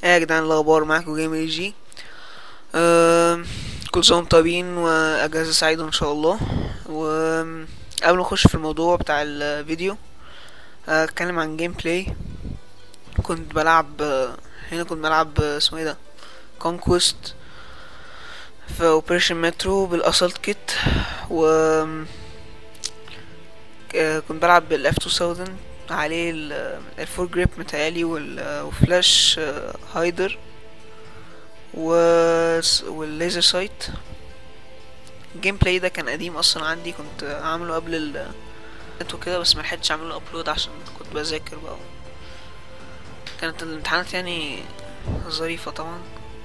ايه يا جدعان الاخبار معاكم جيمر جي آم، كل سنه وانتم طيبين واجازه سعيده ان شاء الله وقبل ما نخش في الموضوع بتاع الفيديو آه، اتكلم عن جيم بلاي كنت بلعب آه، هنا كنت بلعب آه، اسمه ايه ده كونكوست في اوبريشن مترو بالاسالت كيت و آه، كنت بلعب بالاف 2000 عليه الفور جريب متهيألي وال- وفلاش آه، هايدر و والليزر سايت الجيم بلاي ده كان قديم اصلا عندي كنت عامله قبل ال وكده بس ملحقتش اعمله ابلود عشان كنت بذاكر بقى كانت الامتحانات يعني ظريفة طبعا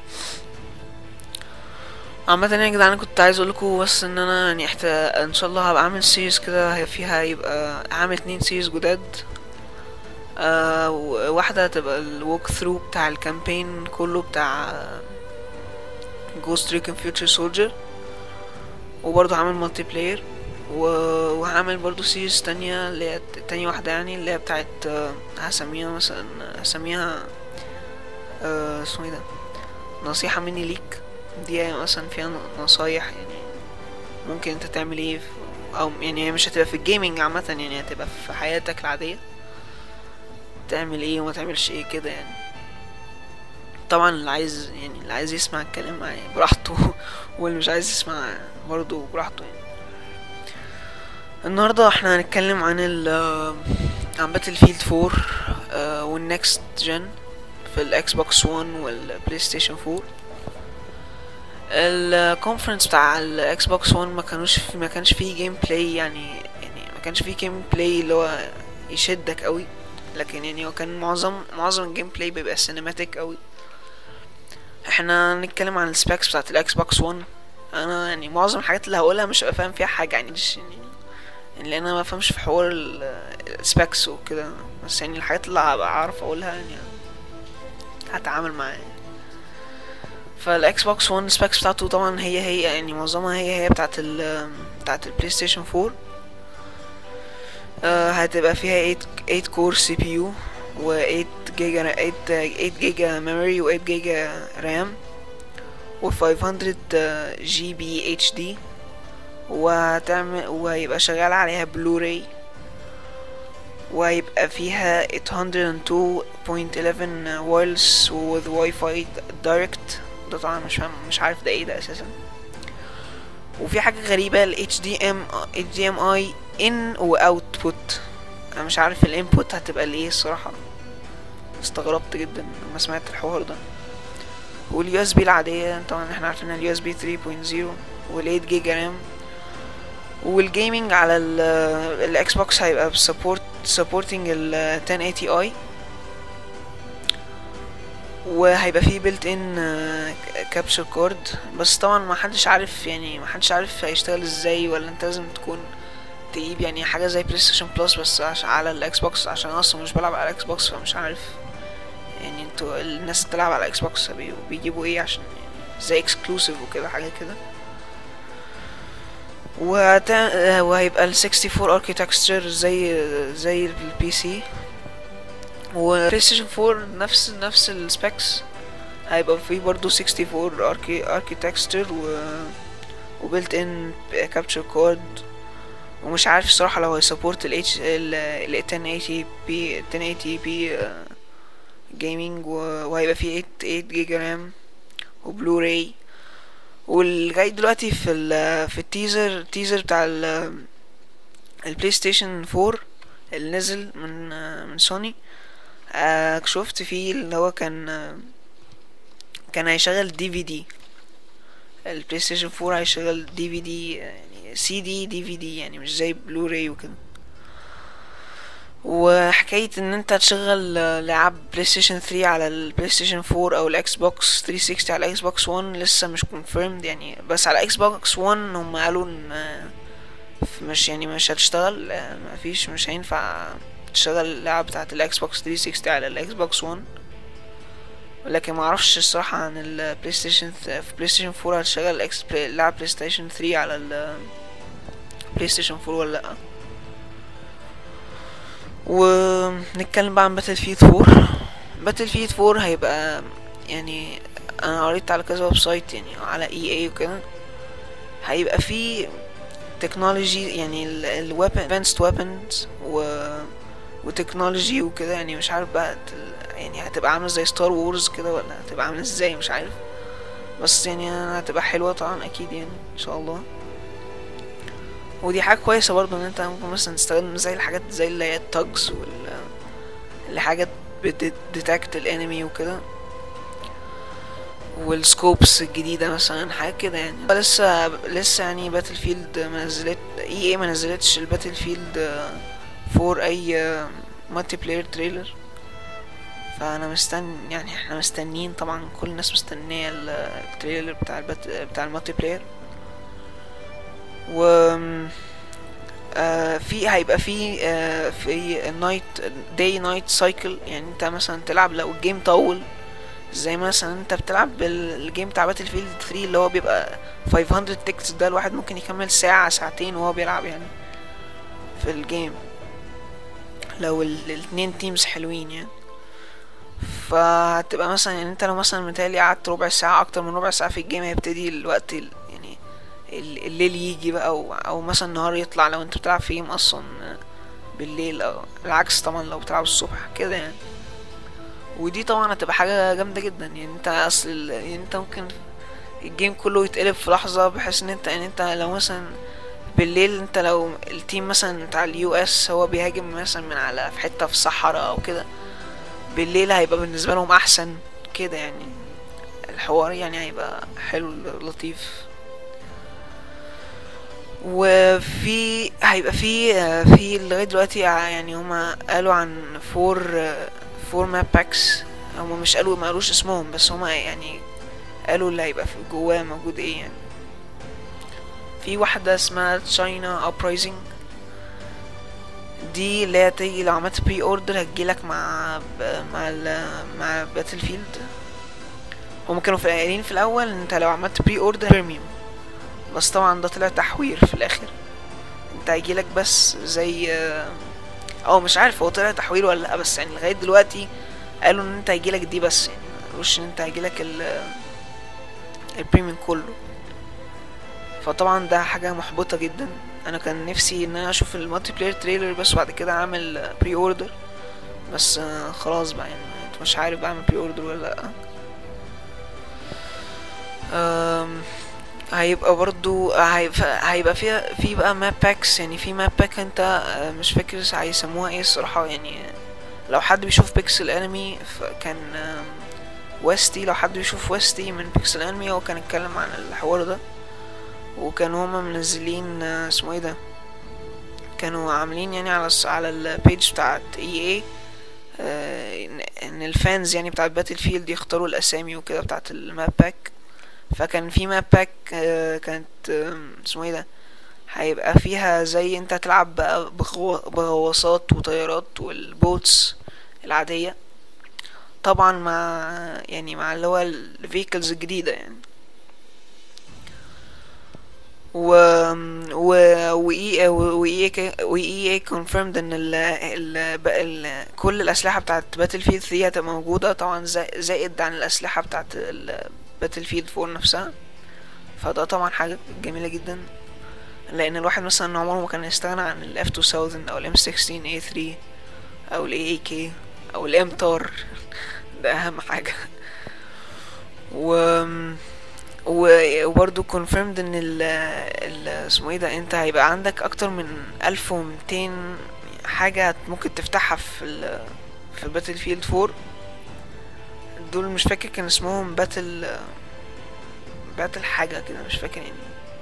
عامة يا جدعان انا كنت عايز اقولكوا بس ان انا يعني احت... ان شاء الله هبقى عامل سيريز كده هي- فيها يبقى عامل اتنين سيريز جداد آه و- واحدة هتبقى الوك ثرو بتاع الكامبين كله بتاع جوست ريكن فيوتشر سولجر وبرضه هعمل مالتي بلاير و- وهعمل برضه سيريز تانية اللي هي تاني واحدة يعني اللي هي بتاعت آه، هسميها مثلا هسميها آه، اسمه ايه ده نصيحة مني ليك دي مثلا فيها ن- نصايح يعني ممكن انت تعمل ايه في- او يعني هي مش هتبقى في الجيمنج عامة يعني هتبقى في حياتك العادية تعمل ايه وما تعملش ايه كده يعني طبعا اللي عايز يعني اللي عايز يسمع الكلام معايا براحته واللي مش عايز يسمع برضه براحته يعني النهارده احنا هنتكلم عن ال عن باتل فيلد 4 آه، والنكست جن في الاكس بوكس 1 والبلاي ستيشن 4 الكونفرنس بتاع الاكس بوكس 1 ما كانوش في ما كانش فيه جيم بلاي يعني يعني ما كانش فيه جيم بلاي اللي هو يشدك قوي لكن يعني هو كان معظم معظم الجيم بلاي بيبقى سينماتيك قوي احنا هنتكلم عن السبيكس بتاعت الاكس بوكس 1 انا يعني معظم الحاجات اللي هقولها مش هبقى فاهم فيها حاجه يعني مش يعني يعني لان انا ما بفهمش في حوار السبيكس وكده بس يعني الحاجات اللي هبقى اعرف اقولها يعني هتعامل معاها يعني. فالاكس بوكس 1 السبيكس بتاعته طبعا هي هي يعني معظمها هي هي بتاعت ال بتاعت البلاي ستيشن 4 آه هتبقى فيها 8 8 كور سي بي يو و 8 جيجا 8 8 جيجا ميموري و 8 جيجا رام و 500 جي بي اتش دي وهتعمل وهيبقى شغال عليها بلوراي وهيبقى فيها 802.11 وايرلس with واي فاي دايركت ده طبعا مش فاهم مش عارف ده ايه ده اساسا وفي حاجة غريبة ال HDM HDMI in و output انا مش عارف الانبوت هتبقى لايه الصراحة استغربت جدا لما سمعت الحوار ده واليو اس بي العادية طبعا احنا عارفين اليو اس بي 3.0 وال 8 جيجا رام والجيمنج على الاكس بوكس هيبقى بسبورت سبورتنج ال 1080 اي وهيبقى فيه بيلت ان كابشر كارد بس طبعا ما حدش عارف يعني ما حدش عارف هيشتغل ازاي ولا انت لازم تكون تجيب يعني حاجه زي بلاي ستيشن بلس بس عشان على الاكس بوكس عشان أنا اصلا مش بلعب على الاكس بوكس فمش عارف يعني انتوا الناس اللي بتلعب على الاكس بوكس بي- بيجيبوا ايه عشان يعني زي اكسكلوسيف وكده حاجه كده وهت... وهيبقى ال 64 اركيتكتشر زي زي البي سي وبلاي ستيشن 4 نفس نفس السبيكس هيبقى فيه برضو 64 اركي اركيتكتشر و وبيلت ان كابتشر كارد ومش عارف الصراحه لو هيسبورت ال H ال 1080 بي 1080 بي جيمنج وهيبقى فيه 8 8 جيجا رام وبلوراي ولغايه دلوقتي في ال في التيزر التيزر بتاع ال البلاي ستيشن 4 اللي نزل من من سوني آه شفت فيه اللي هو كان آه، كان هيشغل دي في دي البلاي ستيشن 4 هيشغل دي في دي يعني سي دي دي في دي يعني مش زي بلوراي وكده وحكاية ان انت تشغل آه، لعب بلاي ستيشن 3 على البلاي ستيشن 4 او الاكس بوكس 360 على الاكس بوكس 1 لسه مش confirmed يعني بس على الاكس بوكس 1 هم قالوا ان آه، ف- مش يعني مش هتشتغل آه، مفيش مش هينفع تشغل اللعبة بتاعت الاكس بوكس 360 على الاكس بوكس 1 ولكن ما اعرفش الصراحة عن البلاي ستيشن في بلاي ستيشن 4 هتشغل الاكس بلاي لعب بلاي ستيشن 3 على البلاي ستيشن 4 ولا لا ونتكلم بقى عن باتل فيلد 4 باتل فيلد 4 هيبقى يعني انا قريت على كذا ويب سايت يعني على اي اي وكده هيبقى في تكنولوجي يعني الويبن advanced weapons و وتكنولوجي وكده يعني مش عارف بقى تل- يعني هتبقى عامله زي ستار وورز كده ولا هتبقى عامله ازاي مش عارف بس يعني هتبقى حلوه طبعا اكيد يعني ان شاء الله ودي حاجه كويسه برضو ان انت ممكن مثلا تستخدم زي الحاجات زي اللي هي التاجز وال اللي حاجات بتديتكت الانمي وكده والسكوبس الجديدة مثلا حاجة كده يعني لسه لسه يعني باتل فيلد ما نزلت اي اي ما نزلتش الباتل فيلد فور اي مالتي بلاير تريلر فانا مستني يعني احنا مستنيين طبعا كل الناس مستنية ال- التريلر بتاع البات بتاع المالتي بلاير و آه في هيبقى في آه في النايت داي نايت سايكل يعني انت مثلا تلعب لو الجيم طول زي مثلا انت بتلعب بالجيم بتاع باتل فيلد 3 اللي هو بيبقى 500 تيكتس ده الواحد ممكن يكمل ساعة ساعتين وهو بيلعب يعني في الجيم لو ال- الاتنين تيمز حلوين يعني فهتبقى مثلا يعني انت لو مثلا متهيألي قعدت ربع ساعة اكتر من ربع ساعة في الجيم هيبتدي الوقت ال- يعني ال- الليل يجي بقى او, أو مثلا النهار يطلع لو انت بتلعب في جيم اصلا بالليل او العكس طبعا لو بتلعب الصبح كده يعني ودي طبعا هتبقى حاجة جامدة جدا يعني انت اصل ال- يعني انت ممكن الجيم كله يتقلب في لحظة بحيث ان انت يعني انت لو مثلا بالليل انت لو التيم مثلا بتاع اليو اس هو بيهاجم مثلا من على في حتة في الصحراء او كده بالليل هيبقى بالنسبة لهم احسن كده يعني الحوار يعني هيبقى حلو لطيف وفي هيبقى في في لغاية دلوقتي يعني هما قالوا عن فور فور ماب باكس هما مش قالوا ما قالوش اسمهم بس هما يعني قالوا اللي هيبقى في جواه موجود ايه يعني في واحدة اسمها تشاينا ابرايزنج دي اللي هي تيجي لو عملت بري اوردر هتجيلك مع ب- مع ال مع باتل فيلد هما كانوا في قايلين في الاول انت لو عملت بري اوردر بريميوم بس طبعا ده طلع تحوير في الاخر انت هيجيلك بس زي او مش عارف هو طلع تحوير ولا لا بس يعني لغايه دلوقتي قالوا ان انت هيجيلك دي بس يعني ما قالوش ان انت هيجيلك ال البريميوم كله فطبعا ده حاجه محبطه جدا انا كان نفسي ان انا اشوف المالتي بلاير تريلر بس وبعد كده اعمل بري اوردر بس آه، خلاص بقى يعني مش عارف بعمل بري اوردر ولا لا أم، هيبقى برضو هيبقى, هيبقى فيها في بقى ماب باكس يعني في ماب باك انت آه، مش فاكر هيسموها ايه الصراحة يعني لو حد بيشوف بيكسل انمي فكان آم، ويستي لو حد بيشوف ويستي من بيكسل انمي هو كان اتكلم عن الحوار ده وكانوا هما منزلين آه، اسمه ايه ده كانوا عاملين يعني على الس- على البيج بتاعت اي اي ان إن الفانز يعني بتاعت باتل فيلد يختاروا الاسامي وكده بتاعت الماب باك فكان في ماب باك آه، كانت آم، اسمه ايه ده هيبقى فيها زي انت تلعب بقى بغو- بغواصات وطيارات والبوتس العادية طبعا مع يعني مع اللي هو الفيكلز الجديدة يعني و و واي واي واي اي كونفيرمد ان ال ال ال كل الاسلحه بتاعت باتل فيلد 3 هتبقى موجوده طبعا زا- زائد عن الاسلحه بتاعت باتل فيلد 4 نفسها فده طبعا حاجه جميله جدا لان الواحد مثلا عمره ما كان يستغنى عن الاف 2000 او الام 16 اي 3 او الاي اي كي او الام تار ده اهم حاجه و و- وبرضه confirmed ان ال ال اسمه ايه ده انت هيبقى عندك اكتر من 1200 حاجة ممكن تفتحها في ال في باتل فيلد 4 دول مش فاكر كان اسمهم باتل باتل حاجة كده مش فاكر يعني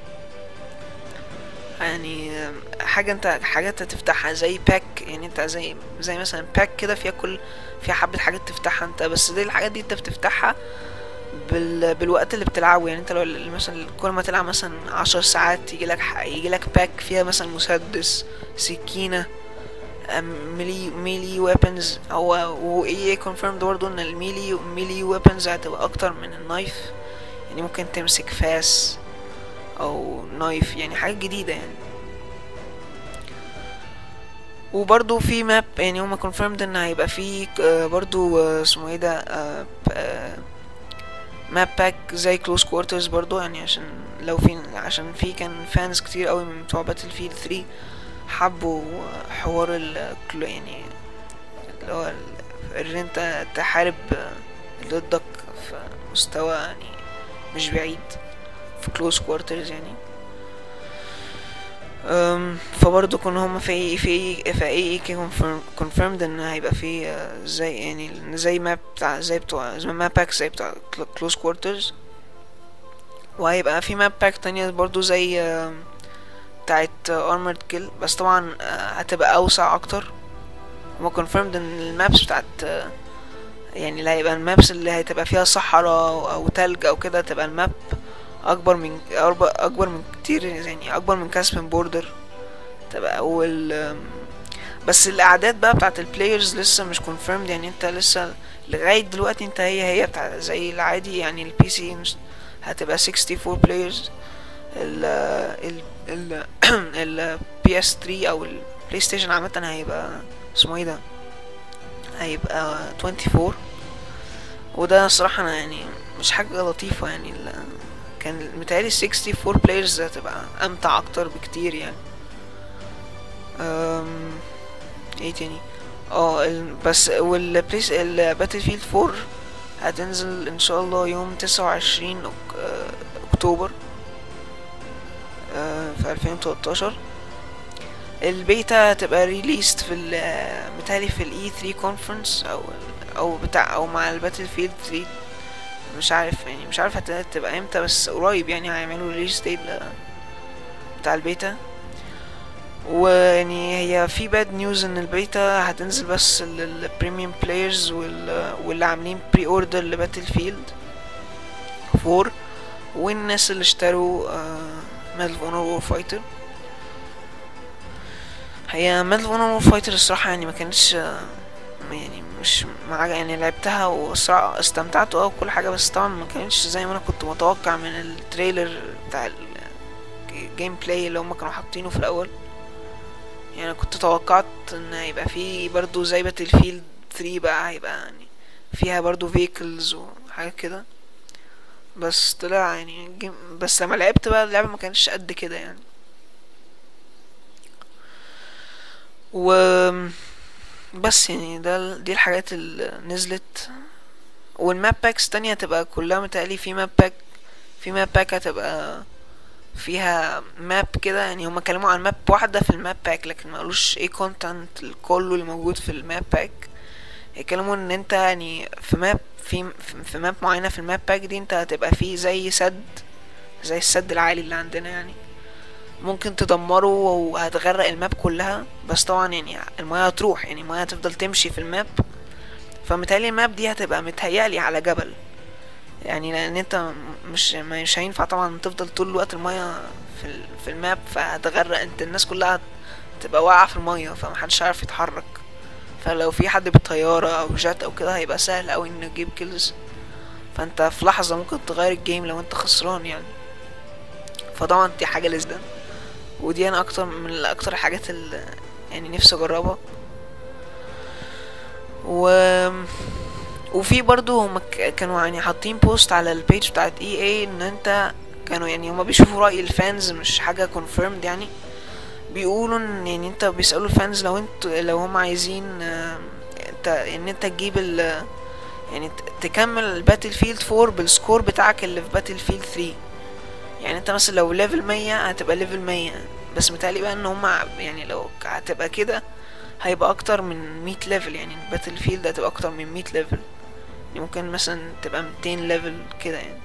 يعني حاجة انت حاجات هتفتحها زي باك يعني انت زي زي مثلا باك كده فيها كل فيها حبة حاجات تفتحها انت بس دي الحاجات دي انت بتفتحها بال... بالوقت اللي بتلعبه يعني انت لو ال- مثلا كل ما تلعب مثلا عشر ساعات يجي لك يجي لك باك فيها مثلا مسدس سكينة أم- ميلي ميلي ويبنز هو وايه كونفيرمد برضه ان الميلي ميلي ويبنز هتبقى اكتر من النايف يعني ممكن تمسك فاس او نايف يعني حاجة جديدة يعني وبرضو في ماب يعني هما confirmed ان هيبقى في آه، برضو آه، اسمه ايه ده آه، ب- آه، ماب باك زي كلوز كوارترز برضو يعني عشان لو في عشان في كان فانز كتير قوي من بتوع باتل فيلد 3 حبوا حوار ال يعني اللي هو ال- ان انت تحارب اللي ضدك في مستوى يعني مش بعيد في كلوز كوارترز يعني أم، فبرضه كانوا هما في في في اي اي كونفيرمد ان هيبقى في آه، زي يعني زي ماب بتاع زي بتوع زي ماب باك زي بتاع كلوز كوارترز وهيبقى في ماب باك تانية برضه زي آه، بتاعت ارمورد كيل بس طبعا آه، هتبقى اوسع اكتر هما كونفيرمد ان المابس بتاعت آه، يعني اللي هيبقى المابس اللي هتبقى فيها صحراء او تلج او كده تبقى الماب اكبر من أرب- اكبر من كتير يعني اكبر من كاسبن بوردر تبقى اول أم، بس الاعداد بقى بتاعت البلايرز لسه مش كونفيرمد يعني انت لسه لغايه دلوقتي انت هي هي بتاع زي العادي يعني البي سي هتبقى 64 بلايرز ال ال ال ال بي اس 3 او البلاي ستيشن عامه هيبقى اسمه ايه ده هيبقى 24 وده صراحه انا يعني مش حاجه لطيفه يعني ال- كان متهيألي 64 بلايرز هتبقى امتع اكتر بكتير يعني أم... ايه تاني اه ال- بس والبليس الباتل فيلد 4 هتنزل ان شاء الله يوم 29 أك... آه، اكتوبر آه، في 2013 البيتا هتبقى ريليست في ال آه، متهيألي في الاي 3 كونفرنس او او بتاع او مع الباتل فيلد 3 مش عارف يعني مش عارف هت- هتبقى امتى بس قريب يعني هيعملوا ريليز ديت بتاع البيتا ويعني هي في باد نيوز ان البيتا هتنزل بس للبريميوم بلايرز واللي عاملين بري اوردر لباتل فيلد 4 والناس اللي اشتروا ميدل اوف اونر وور فايتر هي ميدل اوف اونر وور فايتر الصراحه يعني ما كانتش آه، يعني مش مع يعني لعبتها والصراحه استمتعت اه وكل حاجه بس طبعا ما كانتش زي ما انا كنت متوقع من التريلر بتاع الجيم بلاي اللي هم كانوا حاطينه في الاول يعني أنا كنت توقعت ان هيبقى في برضو زي باتل فيلد 3 بقى هيبقى يعني فيها برضو فيكلز وحاجات كده بس طلع يعني جيم بس لما لعبت بقى اللعبة ما كانش قد كده يعني و بس يعني ده دي الحاجات اللي نزلت والماب باكس تانية هتبقى كلها متهيألي في ماب باك في ماب باك هتبقى فيها ماب كده يعني هما اتكلموا عن ماب واحدة في الماب باك لكن ما قالوش ايه كونتنت كله اللي موجود في الماب باك اتكلموا ان انت يعني في ماب في في ماب معينة في الماب باك دي انت هتبقى فيه زي سد زي السد العالي اللي عندنا يعني ممكن تدمره وهتغرق الماب كلها بس طبعا يعني المايه هتروح يعني المايه هتفضل تمشي في الماب فمتهيألي الماب دي هتبقى متهيألي على جبل يعني لان انت م- مش مش هينفع طبعا تفضل طول الوقت المايه في ال- في الماب فهتغرق انت الناس كلها تبقى واقعه في المايه فمحدش عارف يتحرك فلو في حد بالطياره او جات او كده هيبقى سهل اوي انه يجيب كيلز فانت في لحظه ممكن تغير الجيم لو انت خسران يعني فطبعا دي حاجه لذيذه ودي انا اكتر من اكتر الحاجات اللي يعني نفسي اجربها و وفي برضو هم ك- كانوا يعني حاطين بوست على البيج بتاعت اي اي ان انت كانوا يعني هما بيشوفوا رأي الفانز مش حاجة confirmed يعني بيقولوا ان يعني انت بيسألوا الفانز لو انت لو هم عايزين آه، انت ان انت تجيب ال يعني ت- تكمل الباتل فيلد 4 بالسكور بتاعك اللي في باتل فيلد 3 يعني انت مثلا لو ليفل 100 هتبقى ليفل 100 بس متهيألي بقى ان هما يعني لو ك- هتبقى كده هيبقى اكتر من 100 ليفل يعني الباتل فيلد هتبقى اكتر من 100 ليفل يعني ممكن مثلا تبقى 200 ليفل كده يعني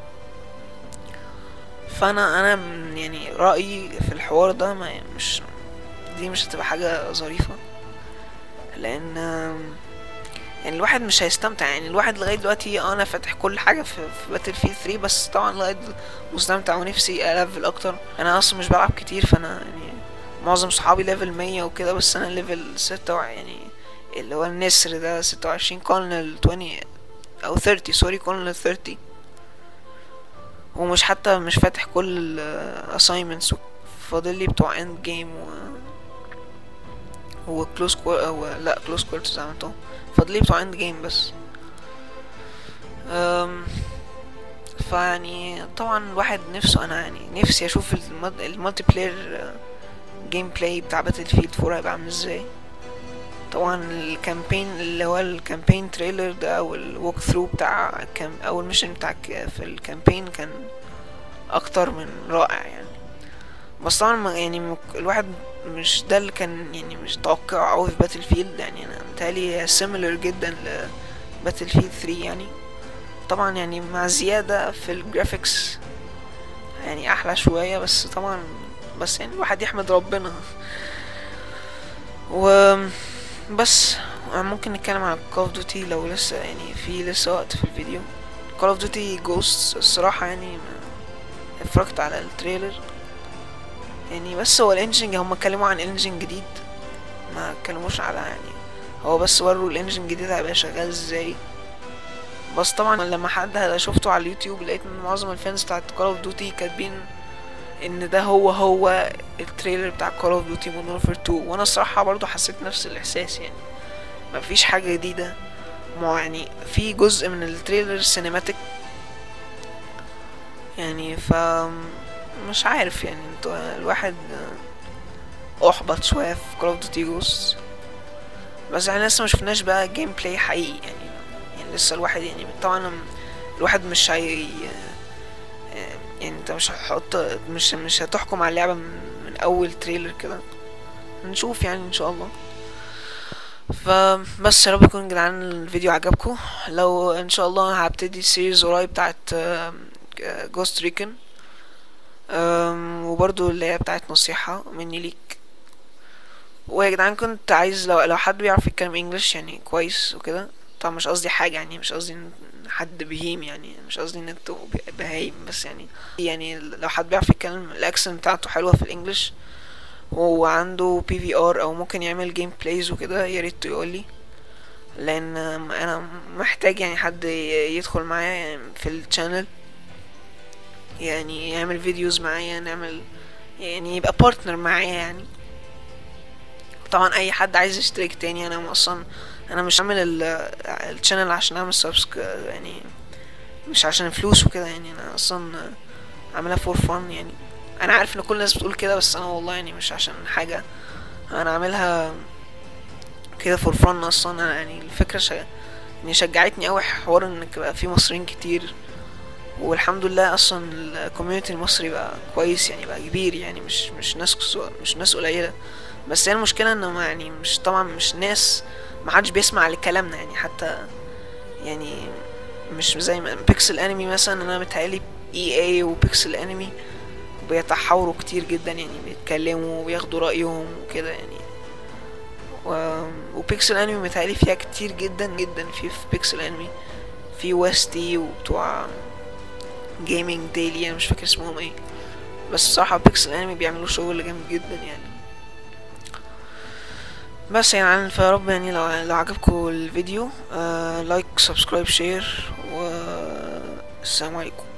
فانا انا من- يعني رايي في الحوار ده ما مش دي مش هتبقى حاجه ظريفه لان يعني الواحد مش هيستمتع يعني الواحد لغايه دلوقتي اه انا فاتح كل حاجه في, في باتل فيلد 3 بس طبعا لغايه دل- مستمتع ونفسي الفل اكتر انا اصلا مش بلعب كتير فانا يعني معظم صحابي ليفل 100 وكده بس انا ليفل 6 يعني اللي هو النسر ده 26 كولنل 20 او 30 سوري كولنل 30 ومش حتى مش فاتح كل الاساينمنتس فاضل لي بتوع اند جيم و هو كلوز كو... هو لا كلوز كوارترز عملتهم فاضل لي بتوع اند جيم بس أم... فيعني طبعا الواحد نفسه انا يعني نفسي اشوف المد- المالتي بلاير جيم بلاي بتاع باتل فيلد 4 هيبقى عامل ازاي طبعا الكامبين اللي هو الكامبين تريلر ده او الوك ثرو بتاع كام اول ميشن بتاع ك- في الكامبين كان اكتر من رائع يعني بس طبعا ما- يعني مك- الواحد مش ده اللي كان يعني مش توقع اوي في باتل فيلد يعني انا متهيألي سيميلر جدا ل باتل فيلد 3 يعني طبعا يعني مع زيادة في الجرافيكس يعني احلى شوية بس طبعا بس يعني الواحد يحمد ربنا و بس ممكن نتكلم عن كول اوف ديوتي لو لسه يعني في لسه وقت في الفيديو كول اوف ديوتي جوست الصراحة يعني ما اتفرجت على التريلر يعني بس هو الانجن هم اتكلموا عن انجن جديد ما اتكلموش على يعني هو بس وروا الانجن الجديد هيبقى شغال ازاي بس طبعا لما حد شفته على اليوتيوب لقيت ان معظم الفانز بتاعت كول اوف ديوتي كاتبين ان ده هو هو التريلر بتاع كول اوف ديوتي مودرن وورفير 2 وانا الصراحه برضو حسيت نفس الاحساس يعني مفيش حاجه جديده ما يعني في جزء من التريلر سينماتيك يعني ف مش عارف يعني انتوا الواحد احبط شويه في كول اوف ديوتي جوست بس احنا لسه ما شفناش بقى جيم بلاي حقيقي يعني يعني لسه الواحد يعني طبعا الواحد مش هي يعني انت مش هتحط مش مش هتحكم على اللعبة من, من اول تريلر كده نشوف يعني ان شاء الله فبس يا رب يكون جدعان الفيديو عجبكم لو ان شاء الله هبتدي سيريز قريب بتاعت جوست ريكن وبرضو اللي هي بتاعت نصيحة مني ليك ويا جدعان كنت عايز لو لو حد بيعرف يتكلم انجلش يعني كويس وكده طبعا مش قصدي حاجة يعني مش قصدي ان حد بهيم يعني مش قصدي ان انتوا بهايم بس يعني يعني لو حد بيعرف يتكلم الاكسنت بتاعته حلوة في الانجليش وعنده بي في ار او ممكن يعمل جيم بلايز وكده يا ريت يقولي لان انا محتاج يعني حد يدخل معايا يعني في الشانل يعني يعمل فيديوز معايا نعمل يعني يبقى بارتنر معايا يعني طبعا اي حد عايز يشترك تاني انا اصلا انا مش عامل الشانل عشان اعمل سبسك يعني مش عشان فلوس وكده يعني انا اصلا عاملها فور فن يعني انا عارف ان كل الناس بتقول كده بس انا والله يعني مش عشان حاجة انا عاملها كده فور فن اصلا أنا يعني الفكرة شا... يعني شجعتني اوي حوار ان يبقى في مصريين كتير والحمد لله اصلا الكوميونتي المصري بقى كويس يعني بقى كبير يعني مش مش ناس مش ناس قليله بس هي المشكله انه يعني مش طبعا مش ناس ما حدش بيسمع لكلامنا يعني حتى يعني مش زي ما بيكسل انمي مثلا انا متهيألي اي اي وبيكسل انمي بيتحاوروا كتير جدا يعني بيتكلموا وبياخدوا رايهم وكده يعني و... وبيكسل انمي متهيألي فيها كتير جدا جدا في في بيكسل انمي في ويستي وبتوع جيمنج ديلي انا مش فاكر اسمهم ايه بس بصراحة بيكسل انمي بيعملوا شغل جامد جدا يعني بس يعني فيا رب يعني لو لو عجبكم الفيديو آه لايك سبسكرايب شير والسلام عليكم